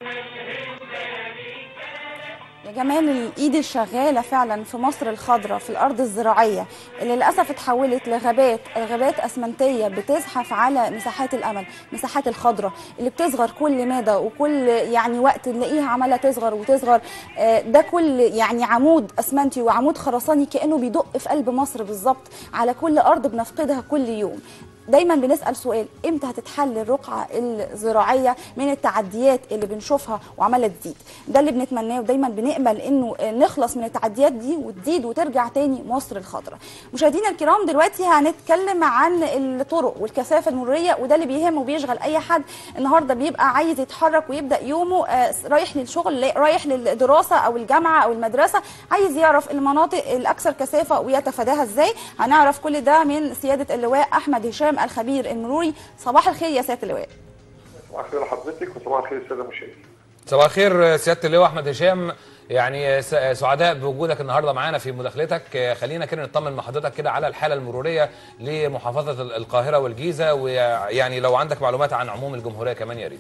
يا جمال الايد الشغاله فعلا في مصر الخضراء في الارض الزراعيه اللي للاسف اتحولت لغابات غابات اسمنتيه بتزحف على مساحات الامل مساحات الخضراء اللي بتصغر كل مدى وكل يعني وقت نلاقيها عماله تصغر وتصغر آه، ده كل يعني عمود اسمنتي وعمود خرساني كانه بيدق في قلب مصر بالظبط على كل ارض بنفقدها كل يوم دايما بنسال سؤال امتى هتتحل الرقعه الزراعيه من التعديات اللي بنشوفها وعماله تزيد ده اللي بنتمناه ودايما بنامل انه نخلص من التعديات دي وتزيد وترجع تاني مصر الخضراء مشاهدينا الكرام دلوقتي هنتكلم عن الطرق والكثافه المروريه وده اللي بيهم وبيشغل اي حد النهارده بيبقى عايز يتحرك ويبدا يومه آه، رايح للشغل رايح للدراسه او الجامعه او المدرسه عايز يعرف المناطق الاكثر كثافه ويتفاداها ازاي هنعرف كل ده من سياده اللواء احمد هشام الخبير المروري صباح الخير يا سياده اللواء صباح الخير لحضرتك وصباح الخير للساده المشاهدين. صباح الخير سياده اللواء احمد هشام يعني س- سعداء بوجودك النهارده معانا في مداخلتك خلينا كده نطمن مع حضرتك كده على الحاله المروريه لمحافظه ال- القاهره والجيزه ويعني لو عندك معلومات عن عموم الجمهوريه كمان يا ريت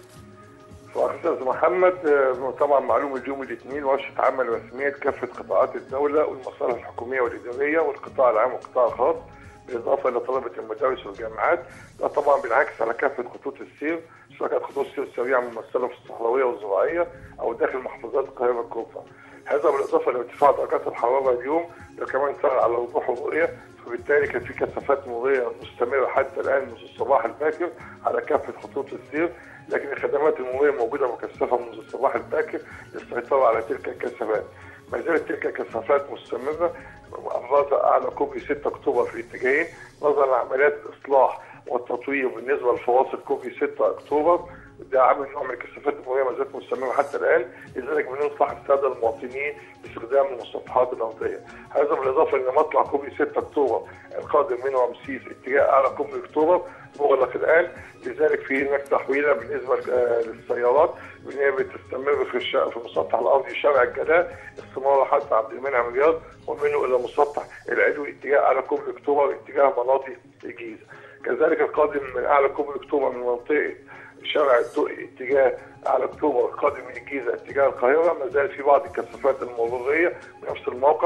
صباح الخير يا استاذ محمد آه، طبعا معلوم اليوم الاثنين ورشه عمل رسميه كافه قطاعات الدوله والمصالح الحكوميه والاداريه والقطاع العام والقطاع الخاص بالاضافه الى طلبه المدارس والجامعات ده طبعا بينعكس على كافه خطوط السير سواء كانت خطوط السير السريعه ممثله في الصحراويه والزراعيه او داخل محافظات القاهره الكبرى. هذا بالاضافه لارتفاع درجات الحراره اليوم ده كمان سار على وضوح الرؤيه فبالتالي كان في كثافات مروريه مستمره حتى الان منذ الصباح الباكر على كافه خطوط السير لكن الخدمات المروريه موجوده مكثفه منذ الصباح الباكر للسيطره على تلك الكثافات. ما زالت تلك الكثافات مستمره ابرزها اعلى كوبري 6 اكتوبر في اتجاهين نظرا لعمليات الاصلاح والتطوير بالنسبه لفواصل كوبري 6 اكتوبر ده عامل نوع من الكثافات المروريه ما زالت مستمره حتى الان لذلك بننصح الساده المواطنين باستخدام المسطحات الارضيه هذا بالاضافه الى مطلع كوبري 6 اكتوبر القادم من رمسيس اتجاه اعلى كوبري اكتوبر مغلق الان لذلك في هناك تحويله بالنسبه آه، للسيارات ان هي بتستمر في الشارع في المسطح الارضي شارع الجلاء استمرار حتى عبد المنعم رياض ومنه الى مسطح العلوي اتجاه اعلى كوبري اكتوبر اتجاه مناطق الجيزه كذلك القادم من اعلى كوبري اكتوبر من منطقه شارع الدقي اتجاه اعلى اكتوبر القادم من الجيزه اتجاه القاهره ما زال في بعض الكثافات المروريه بنفس الموقع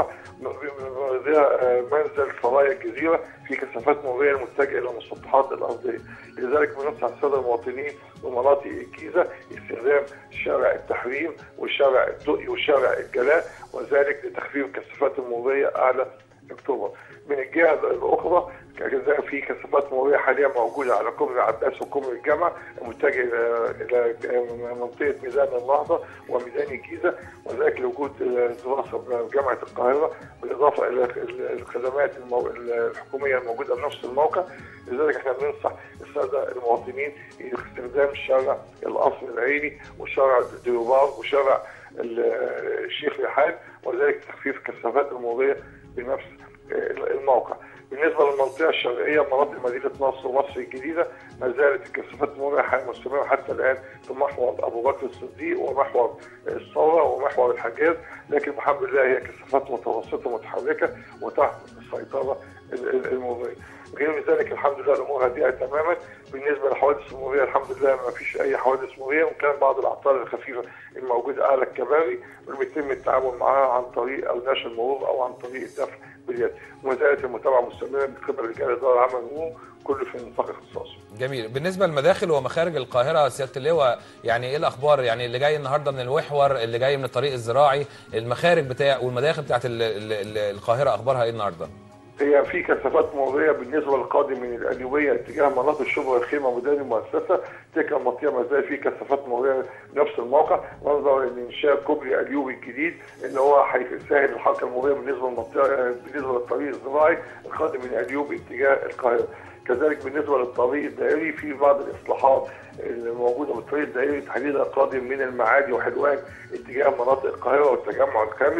بها منزل سرايا الجزيره في كثافات مروريه المتجهه الى المسطحات الارضيه لذلك بننصح الساده المواطنين ومناطق الجيزه استخدام شارع التحرير وشارع الدقي وشارع الجلاء وذلك لتخفيف الكثافات المروريه اعلى اكتوبر من الجهه الاخرى كذلك في كثافات مروريه حاليا موجوده على كوبري عباس وكوبري الجامعه المتجه الى الى منطقه ميدان النهضه وميدان الجيزه وذلك لوجود دراسه بجامعه القاهره بالاضافه الى الخدمات المو... الحكوميه الموجوده بنفس الموقع لذلك احنا بننصح الساده المواطنين استخدام شارع القصر العيني وشارع ديوبار وشارع الشيخ رحال وذلك تخفيف الكثافات المروريه بنفس الموقع بالنسبه للمنطقه الشرقيه مناطق مدينه نصر ومصر الجديده ما زالت الكثافات المروريه مستمره حتى الان في محور ابو بكر الصديق ومحور الثوره ومحور الحجاز لكن الحمد لله هي كثافات متوسطه متحركه وتحت السيطره المروريه. غير ذلك الحمد لله الامور هادئه تماما بالنسبه للحوادث المروريه الحمد لله ما فيش اي حوادث مروريه وكان بعض الاعطال الخفيفه الموجوده اعلى الكباري واللي بيتم التعامل معها عن طريق او نشر المرور او عن طريق الدفع باليد وما زالت المتابعه مستمره من قبل رجال اداره العمل المرور كله في نطاق اختصاصه. جميل بالنسبه للمداخل ومخارج القاهره سياده اللواء يعني ايه الاخبار يعني اللي جاي النهارده من المحور اللي جاي من الطريق الزراعي المخارج بتاع والمداخل بتاعت ال- ال- ال- القاهره اخبارها ايه النهارده؟ هي في كثافات مروريه بالنسبه للقادم من القليوبيه اتجاه مناطق شبرا الخيمه ميدان المؤسسه تلك المنطقه ما زال في كثافات مروريه نفس الموقع نظرا لانشاء كوبري قليوبي الجديد اللي هو هيسهل الحركه المروريه بالنسبه للمنطقه بالنسبه للطريق الزراعي القادم من قليوبي اتجاه القاهره كذلك بالنسبه للطريق الدائري في بعض الاصلاحات الموجوده بالطريق الدائري تحديدا القادم من المعادي وحلوان اتجاه مناطق القاهره والتجمع الخامس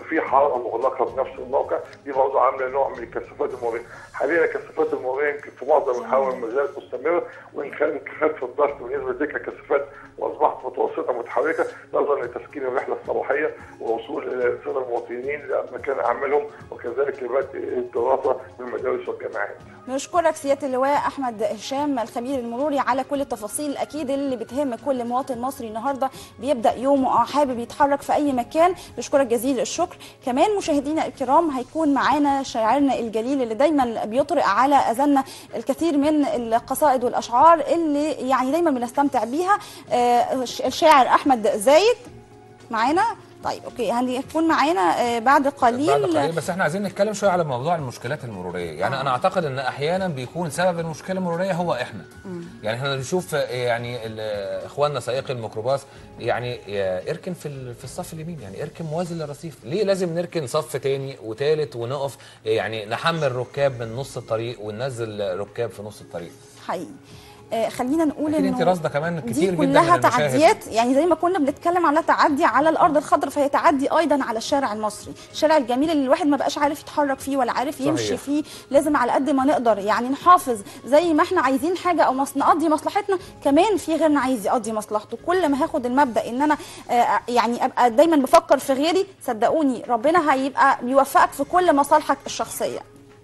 وفي حاره مغلقه في نفس الموقع دي برضه عامله نوع من الكثافات المروريه حاليا الكثافات المروريه يمكن في معظم الحواري ما زالت مستمره وان كان خف الضغط بالنسبه لتلك الكثافات واصبحت متوسطه متحركه نظرا لتسكين الرحله الصباحيه ووصول الساده المواطنين لمكان اعمالهم وكذلك لبدء الدراسه بالمدارس والجامعات. نشكرك سياده اللواء احمد هشام الخبير المروري على كل التفاصيل الاكيد اللي بتهم كل مواطن مصري النهارده بيبدا يومه او حابب يتحرك في اي مكان بشكرك جزيل الشكر كمان مشاهدينا الكرام هيكون معانا شاعرنا الجليل اللي دايما بيطرق على اذاننا الكثير من القصائد والاشعار اللي يعني دايما بنستمتع بيها آه، الشاعر احمد زايد معانا طيب اوكي هيكون معانا آه، بعد قليل بعد قليل بس احنا عايزين نتكلم شويه على موضوع المشكلات المروريه يعني انا اعتقد ان احيانا بيكون سبب المشكله المروريه هو احنا يعني احنا بنشوف آه، يعني ال- اخواننا سائقي الميكروباص يعني آه، اركن في ال- في الصف اليمين يعني اركن موازي للرصيف ليه لازم نركن صف تاني وتالت ونقف آه، يعني نحمل ركاب من نص الطريق وننزل ركاب في نص الطريق حقيقي آه، خلينا نقول اكيد انه انت راصده كمان دي كتير جدا كلها من المشاهد تعديات يعني زي ما كنا بنتكلم على تعدي على الارض الخضراء فهي تعدي ايضا على الشارع المصري الشارع الجميل اللي الواحد ما بقاش عارف يتحرك فيه ولا عارف صحيح. يمشي فيه لازم على قد ما نقدر يعني نحافظ زي ما احنا عايزين حاجه او مص- نقضي مصلحتنا كمان في غيرنا عايز يقضي مصلحته كل ما هاخد المبدا ان انا آه، يعني ابقى دايما بفكر في غيري صدقوني ربنا هيبقى بيوفقك في كل مصالحك الشخصيه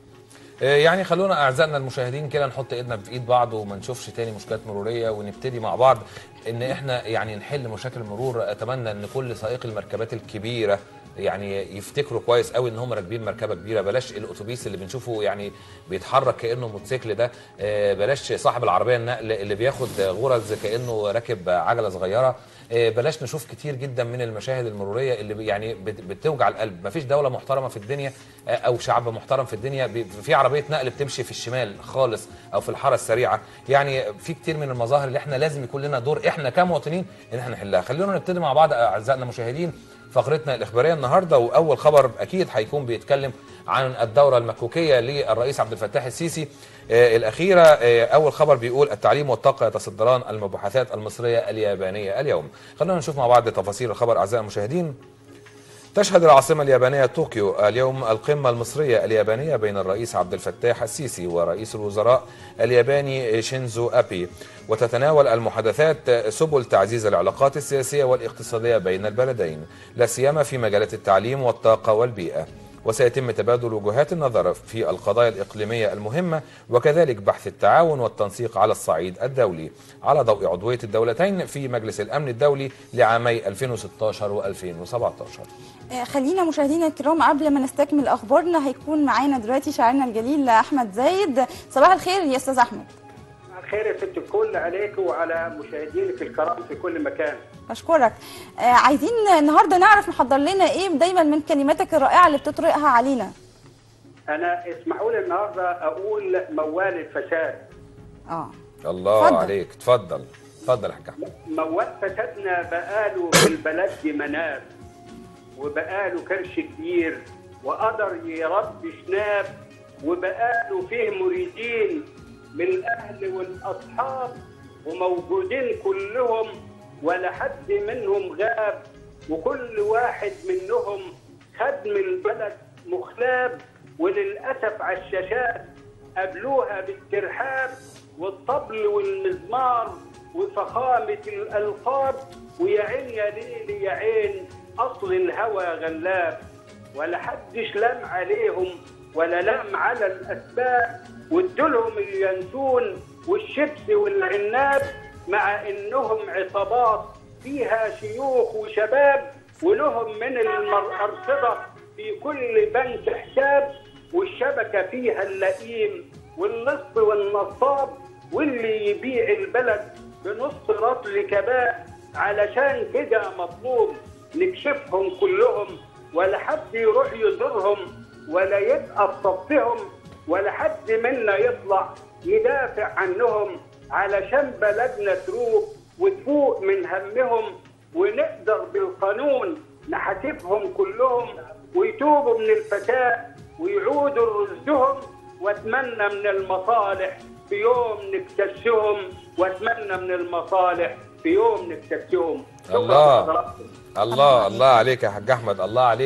آه، يعني خلونا اعزائنا المشاهدين كده نحط ايدنا في ايد بعض وما نشوفش تاني مشكلات مروريه ونبتدي مع بعض ان احنا يعني نحل مشاكل المرور اتمنى ان كل سائقي المركبات الكبيره يعني يفتكروا كويس قوي ان هم راكبين مركبه كبيره بلاش الاتوبيس اللي بنشوفه يعني بيتحرك كانه موتوسيكل ده آه، بلاش صاحب العربيه النقل اللي بياخد غرز كانه راكب عجله صغيره آه، بلاش نشوف كتير جدا من المشاهد المروريه اللي بي- يعني بت- بتوجع القلب مفيش دوله محترمه في الدنيا آه، او شعب محترم في الدنيا بي- في عربيه نقل بتمشي في الشمال خالص او في الحاره السريعه يعني في كتير من المظاهر اللي احنا لازم يكون لنا دور احنا كمواطنين ان احنا نحلها خلونا نبتدي مع بعض اعزائنا المشاهدين فقرتنا الاخباريه النهارده واول خبر اكيد هيكون بيتكلم عن الدوره المكوكيه للرئيس عبد الفتاح السيسي آه، الاخيره آه، اول خبر بيقول التعليم والطاقه يتصدران المباحثات المصريه اليابانيه اليوم خلونا نشوف مع بعض تفاصيل الخبر اعزائي المشاهدين تشهد العاصمة اليابانية طوكيو اليوم القمة المصرية اليابانية بين الرئيس عبد الفتاح السيسي ورئيس الوزراء الياباني شينزو أبي وتتناول المحادثات سبل تعزيز العلاقات السياسية والاقتصادية بين البلدين لا سيما في مجالات التعليم والطاقة والبيئة وسيتم تبادل وجهات النظر في القضايا الإقليمية المهمة وكذلك بحث التعاون والتنسيق على الصعيد الدولي على ضوء عضوية الدولتين في مجلس الأمن الدولي لعامي 2016 و2017 آه، خلينا مشاهدينا الكرام قبل ما نستكمل اخبارنا هيكون معانا دلوقتي شاعرنا الجليل احمد زايد صباح الخير يا استاذ احمد خير يا ست الكل عليك وعلى مشاهدينك الكرام في كل مكان اشكرك آه عايزين النهارده نعرف محضر لنا ايه دايما من كلماتك الرائعه اللي بتطرقها علينا انا اسمحوا لي النهارده اقول موال الفساد اه الله اتفضل. عليك اتفضل اتفضل يا حاج احمد موال فسادنا بقاله في البلد مناب وبقاله كرش كبير وقدر يربي شناب وبقاله فيه مريدين من الاهل والاصحاب وموجودين كلهم ولا حد منهم غاب وكل واحد منهم خد من البلد مخلاب وللاسف على الشاشات قابلوها بالترحاب والطبل والمزمار وفخامه الالقاب ويا عين يا ليل يا عين اصل الهوى غلاب ولا حدش لام عليهم ولا لام على الاسباب وادولهم اليانسون والشبس والعناب مع انهم عصابات فيها شيوخ وشباب ولهم من الارصده في كل بنك حساب والشبكه فيها اللئيم واللص والنصاب واللي يبيع البلد بنص رطل كباب علشان كده مطلوب نكشفهم كلهم ولا حد يروح يزورهم ولا يبقى في صفهم ولا حد منا يطلع يدافع عنهم علشان بلدنا تروق وتفوق من همهم ونقدر بالقانون نحاسبهم كلهم ويتوبوا من الفساد ويعودوا لرشدهم واتمنى من المصالح في يوم نكتشهم واتمنى من المصالح في يوم نكتشهم شكراً الله. لحضراتكم. الله الله عليك يا حاج احمد الله عليك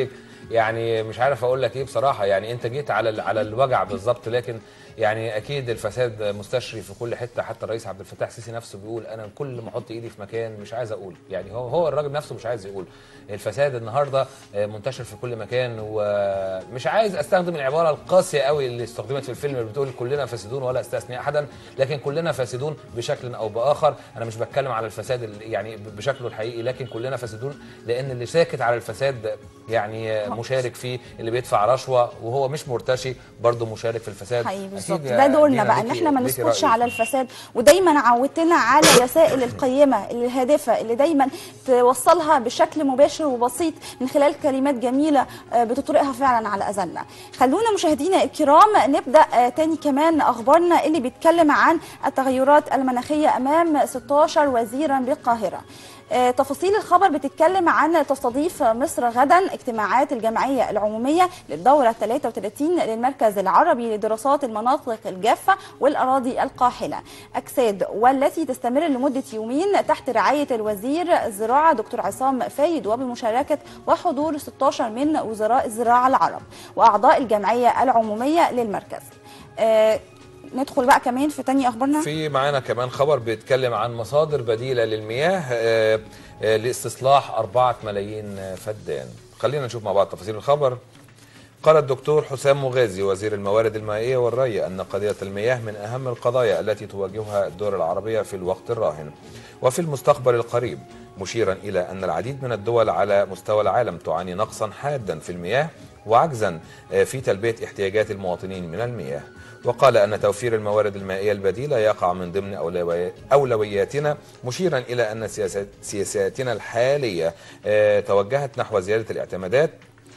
يعني مش عارف اقول لك ايه بصراحه يعني انت جيت على ال- على الوجع بالظبط لكن يعني اكيد الفساد مستشري في كل حته حتى الرئيس عبد الفتاح السيسي نفسه بيقول انا كل ما احط ايدي في مكان مش عايز اقول يعني هو هو الراجل نفسه مش عايز يقول الفساد النهارده آه، منتشر في كل مكان ومش عايز استخدم العباره القاسيه قوي اللي استخدمت في الفيلم اللي بتقول كلنا فاسدون ولا استثني احدا لكن كلنا فاسدون بشكل او باخر انا مش بتكلم على الفساد ال- يعني بشكله الحقيقي لكن كلنا فاسدون لان اللي ساكت على الفساد يعني آه، مشارك فيه اللي بيدفع رشوه وهو مش مرتشي برضه مشارك في الفساد حقيقي أكيد بالظبط يا ده دورنا دينا بقى ان ليكي- احنا ما ليكي نسكتش رأي. على الفساد ودايما عودتنا على الرسائل القيمه الهادفه اللي دايما توصلها بشكل مباشر وبسيط من خلال كلمات جميله آه، بتطرقها فعلا على اذاننا خلونا مشاهدينا الكرام نبدا آه، تاني كمان اخبارنا اللي بيتكلم عن التغيرات المناخيه امام 16 وزيرا بالقاهره آه، تفاصيل الخبر بتتكلم عن تستضيف مصر غدا اجتماعات الجمعية العمومية للدورة 33 للمركز العربي لدراسات المناطق الجافة والأراضي القاحلة أكساد والتي تستمر لمدة يومين تحت رعاية الوزير الزراعة دكتور عصام فايد وبمشاركة وحضور 16 من وزراء الزراعة العرب وأعضاء الجمعية العمومية للمركز آه، ندخل بقى كمان في تاني أخبارنا في معانا كمان خبر بيتكلم عن مصادر بديلة للمياه آه، آه، لاستصلاح أربعة ملايين آه، فدان خلينا نشوف مع بعض تفاصيل الخبر قال الدكتور حسام مغازي وزير الموارد المائية والري أن قضية المياه من أهم القضايا التي تواجهها الدول العربية في الوقت الراهن وفي المستقبل القريب مشيرا إلى أن العديد من الدول على مستوى العالم تعاني نقصا حادا في المياه وعجزا آه، في تلبية احتياجات المواطنين من المياه وقال أن توفير الموارد المائية البديلة يقع من ضمن أولوي- أولوياتنا مشيرا إلى أن سياسات- سياساتنا الحالية آه، توجهت نحو زيادة الاعتمادات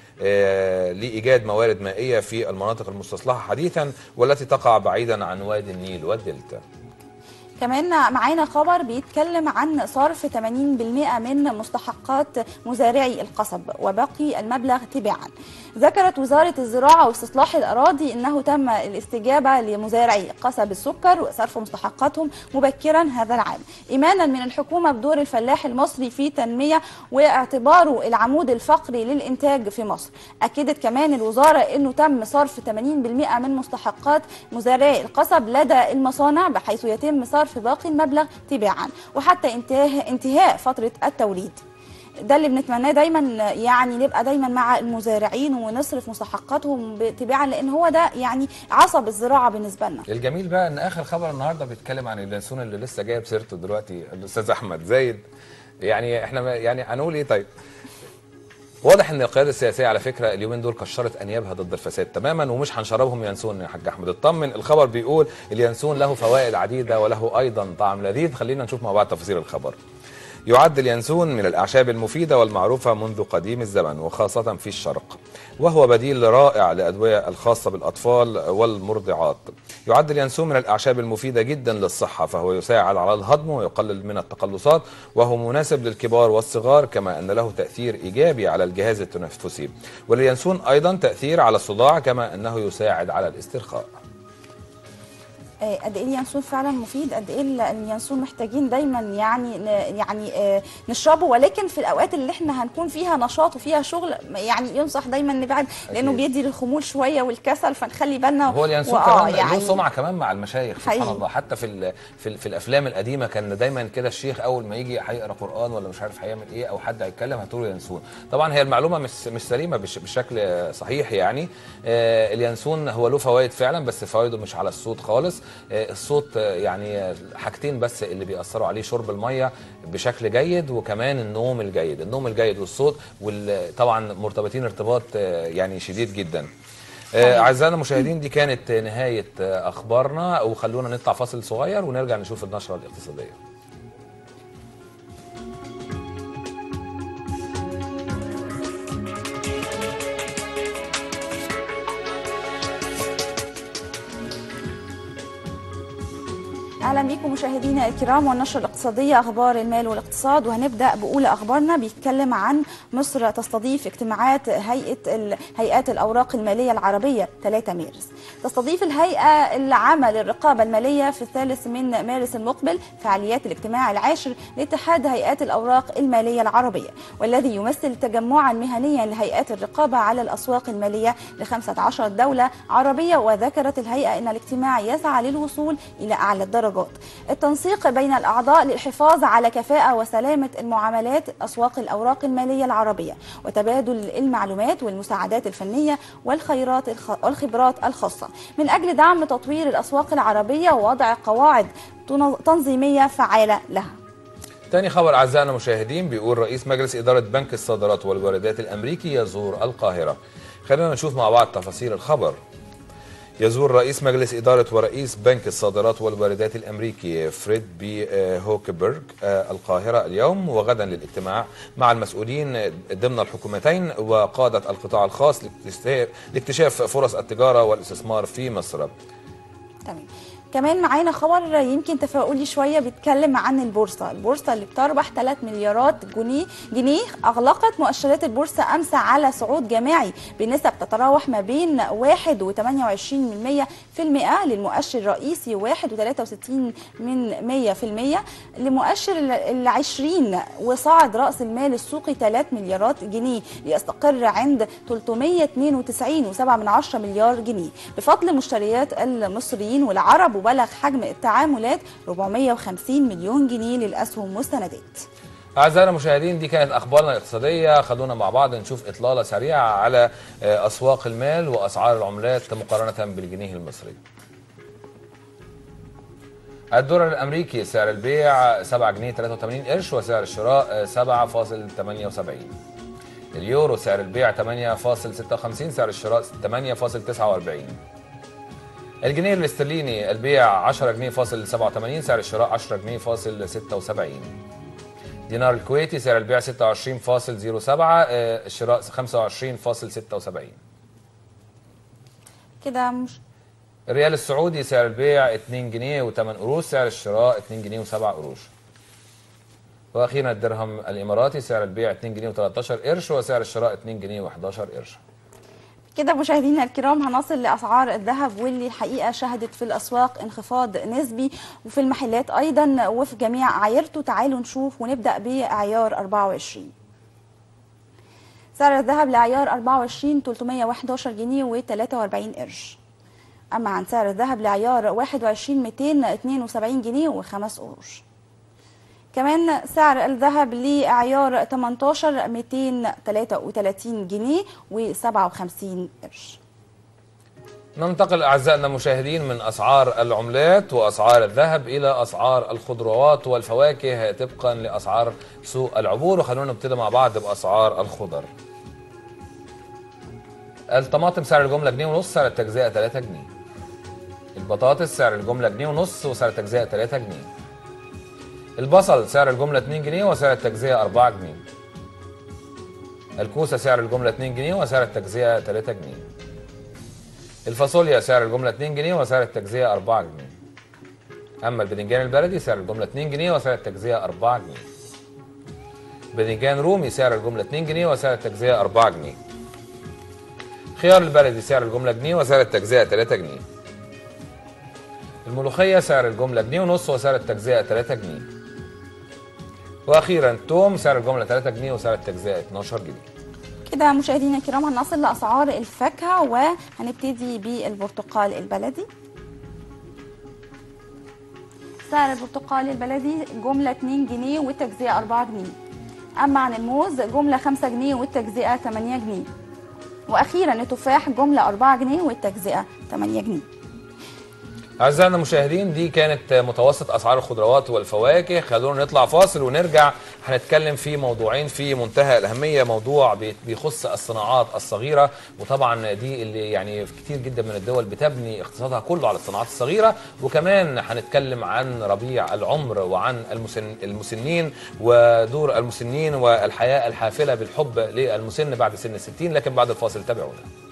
آه، لإيجاد موارد مائية في المناطق المستصلحة حديثا والتي تقع بعيدا عن وادي النيل والدلتا كمان معانا خبر بيتكلم عن صرف 80% من مستحقات مزارعي القصب وباقي المبلغ تباعا ذكرت وزارة الزراعة واستصلاح الأراضي أنه تم الاستجابة لمزارعي قصب السكر وصرف مستحقاتهم مبكرا هذا العام إيمانا من الحكومة بدور الفلاح المصري في تنمية واعتباره العمود الفقري للإنتاج في مصر أكدت كمان الوزارة أنه تم صرف 80% من مستحقات مزارعي القصب لدى المصانع بحيث يتم صرف باقي المبلغ تباعا وحتى انتهاء انتهاء فترة التوريد ده اللي بنتمناه دايما يعني نبقى دايما مع المزارعين ونصرف مستحقاتهم تباعا لان هو ده يعني عصب الزراعه بالنسبه لنا الجميل بقى ان اخر خبر النهارده بيتكلم عن اليانسون اللي لسه جايب سيرته دلوقتي الاستاذ احمد زايد يعني احنا ما- يعني هنقول ايه طيب واضح ان القياده السياسيه على فكره اليومين دول كشرت انيابها ضد الفساد تماما ومش هنشربهم ينسون يا حاج احمد اطمن الخبر بيقول اليانسون له فوائد عديده وله ايضا طعم لذيذ خلينا نشوف مع بعض تفاصيل الخبر يعد اليانسون من الأعشاب المفيدة والمعروفة منذ قديم الزمن وخاصة في الشرق وهو بديل رائع للأدوية الخاصة بالأطفال والمرضعات يعد اليانسون من الأعشاب المفيدة جدا للصحة فهو يساعد على الهضم ويقلل من التقلصات وهو مناسب للكبار والصغار كما أن له تأثير إيجابي على الجهاز التنفسي واليانسون أيضا تأثير على الصداع كما أنه يساعد على الاسترخاء آه، قد ايه اليانسون فعلا مفيد قد ايه ال- اليانسون محتاجين دايما يعني ن- يعني آه، نشربه ولكن في الاوقات اللي احنا هنكون فيها نشاط وفيها شغل يعني ينصح دايما نبعد لانه أكيد. بيدي للخمول شويه والكسل فنخلي بالنا هو اليانسون وآه كمان له سمعه كمان مع المشايخ سبحان حقيقي. الله حتى في ال في, ال في الافلام القديمه كان دايما كده الشيخ اول ما يجي هيقرا قران ولا مش عارف هيعمل ايه او حد هيتكلم هتقول له ينسون طبعا هي المعلومه مش مش سليمه بش بشكل صحيح يعني آه اليانسون هو له فوائد فعلا بس فوائده مش على الصوت خالص آه الصوت آه يعني آه، حاجتين بس اللي بيأثروا عليه شرب الميه بشكل جيد وكمان النوم الجيد النوم الجيد والصوت وطبعا مرتبطين ارتباط آه، يعني شديد جدا آه، اعزائنا المشاهدين دي كانت نهايه آه، اخبارنا وخلونا نطلع فاصل صغير ونرجع نشوف النشره الاقتصاديه اهلا بكم مشاهدينا الكرام والنشره الاقتصاديه الاقتصادية أخبار المال والاقتصاد وهنبدأ بأولى أخبارنا بيتكلم عن مصر تستضيف اجتماعات هيئة ال- هيئات الأوراق المالية العربية 3 مارس تستضيف الهيئة العامة للرقابة المالية في الثالث من مارس المقبل فعاليات الاجتماع العاشر لاتحاد هيئات الأوراق المالية العربية والذي يمثل تجمعا مهنيا لهيئات الرقابة على الأسواق المالية ل 15 دولة عربية وذكرت الهيئة أن الاجتماع يسعى للوصول إلى أعلى الدرجات التنسيق بين الأعضاء للحفاظ على كفاءة وسلامة المعاملات أسواق الأوراق المالية العربية وتبادل المعلومات والمساعدات الفنية والخيرات الخ... والخبرات الخاصة من أجل دعم تطوير الأسواق العربية ووضع قواعد تن- تنظيمية فعالة لها تاني خبر أعزائنا المشاهدين بيقول رئيس مجلس إدارة بنك الصادرات والواردات الأمريكي يزور القاهرة خلينا نشوف مع بعض تفاصيل الخبر يزور رئيس مجلس إدارة ورئيس بنك الصادرات والواردات الأمريكي فريد بي آه، هوكبرج آه، القاهرة اليوم وغدا للاجتماع مع المسؤولين ضمن الحكومتين وقادة القطاع الخاص لاكتشاف- لاكتشاف فرص التجارة والاستثمار في مصر تمام كمان معانا خبر يمكن تفاؤلي شويه بيتكلم عن البورصه، البورصه اللي بتربح 3 مليارات جنيه جنيه اغلقت مؤشرات البورصه امس على صعود جماعي بنسب تتراوح ما بين 1 و28% في المئة للمؤشر الرئيسي 1 و63 من 100 في المية لمؤشر ال 20 وصعد راس المال السوقي 3 مليارات جنيه ليستقر عند 392.7 من عشرة مليار جنيه بفضل مشتريات المصريين والعرب وبلغ حجم التعاملات 450 مليون جنيه للأسهم والسندات أعزائنا المشاهدين دي كانت أخبارنا الاقتصادية خلونا مع بعض نشوف إطلالة سريعة على آه، أسواق المال وأسعار العملات مقارنة بالجنيه المصري الدولار الأمريكي سعر البيع 7 جنيه 83 قرش وسعر الشراء آه، 7.78 اليورو سعر البيع 8.56 سعر الشراء 8.49 الجنيه الاسترليني البيع 10 جنيه فاصل 87 سعر الشراء 10 جنيه فاصل 76 دينار الكويتي سعر البيع 26.07 آه، الشراء 25.76 كده مش الريال السعودي سعر البيع 2 جنيه و8 قروش سعر الشراء 2 جنيه و7 قروش واخيرا الدرهم الاماراتي سعر البيع 2 جنيه و13 قرش وسعر الشراء 2 جنيه و11 قرش كده مشاهدينا الكرام هنصل لاسعار الذهب واللي الحقيقه شهدت في الاسواق انخفاض نسبي وفي المحلات ايضا وفي جميع اعيرته تعالوا نشوف ونبدا بعيار 24 سعر الذهب لعيار 24 311 جنيه و43 قرش اما عن سعر الذهب لعيار 21 272 جنيه و5 قروش كمان سعر الذهب لعيار 18 233 جنيه و57 قرش ننتقل أعزائنا المشاهدين من أسعار العملات وأسعار الذهب إلى أسعار الخضروات والفواكه طبقا لأسعار سوق العبور وخلونا نبتدي مع بعض بأسعار الخضر الطماطم سعر الجملة جنيه ونص سعر التجزئة 3 جنيه البطاطس سعر الجملة جنيه ونص وسعر التجزئة 3 جنيه البصل سعر الجملة 2 جنيه وسعر التجزئة 4 جنيه الكوسة سعر الجملة 2 جنيه وسعر التجزئة 3 جنيه الفاصوليا سعر الجملة 2 جنيه وسعر التجزئة 4 جنيه أما الباذنجان البلدي سعر الجملة 2 جنيه وسعر التجزئة 4 جنيه باذنجان رومي سعر الجملة 2 جنيه وسعر التجزئة 4 جنيه خيار البلدي سعر الجملة جنيه وسعر التجزئة 3 جنيه الملوخية سعر الجملة جنيه ونص وسعر التجزئة 3 جنيه واخيرا توم سعر الجمله 3 جنيه وسعر التجزئه 12 جنيه كده مشاهدينا الكرام هنصل لاسعار الفاكهه وهنبتدي بالبرتقال البلدي سعر البرتقال البلدي جمله 2 جنيه والتجزئه 4 جنيه اما عن الموز جمله 5 جنيه والتجزئه 8 جنيه واخيرا التفاح جمله 4 جنيه والتجزئه 8 جنيه أعزائنا المشاهدين دي كانت متوسط أسعار الخضروات والفواكه خلونا نطلع فاصل ونرجع هنتكلم في موضوعين في منتهى الأهمية موضوع بي- بيخص الصناعات الصغيرة وطبعا دي اللي يعني في كتير جدا من الدول بتبني اقتصادها كله على الصناعات الصغيرة وكمان هنتكلم عن ربيع العمر وعن المسن المسنين ودور المسنين والحياة الحافلة بالحب للمسن بعد سن الستين لكن بعد الفاصل تابعونا